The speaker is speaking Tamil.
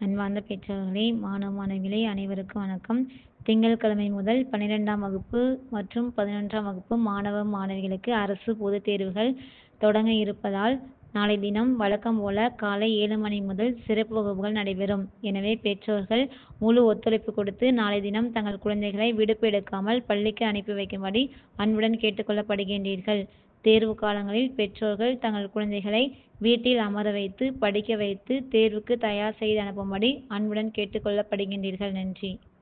அன்பார்ந்த பெற்றோர்களே மாணவ மாணவிகளே அனைவருக்கும் வணக்கம் திங்கட்கிழமை முதல் பன்னிரெண்டாம் வகுப்பு மற்றும் பதினொன்றாம் வகுப்பு மாணவ மாணவிகளுக்கு அரசு பொதுத் தேர்வுகள் தொடங்க இருப்பதால் நாளை தினம் வழக்கம் போல காலை ஏழு மணி முதல் சிறப்பு வகுப்புகள் நடைபெறும் எனவே பெற்றோர்கள் முழு ஒத்துழைப்பு கொடுத்து நாளை தினம் தங்கள் குழந்தைகளை விடுப்பு எடுக்காமல் பள்ளிக்கு அனுப்பி வைக்கும்படி அன்புடன் கேட்டுக்கொள்ளப்படுகின்றீர்கள் தேர்வு காலங்களில் பெற்றோர்கள் தங்கள் குழந்தைகளை வீட்டில் அமர வைத்து படிக்க வைத்து தேர்வுக்கு தயார் செய்து அனுப்பும்படி அன்புடன் கேட்டுக்கொள்ளப்படுகின்றீர்கள் நன்றி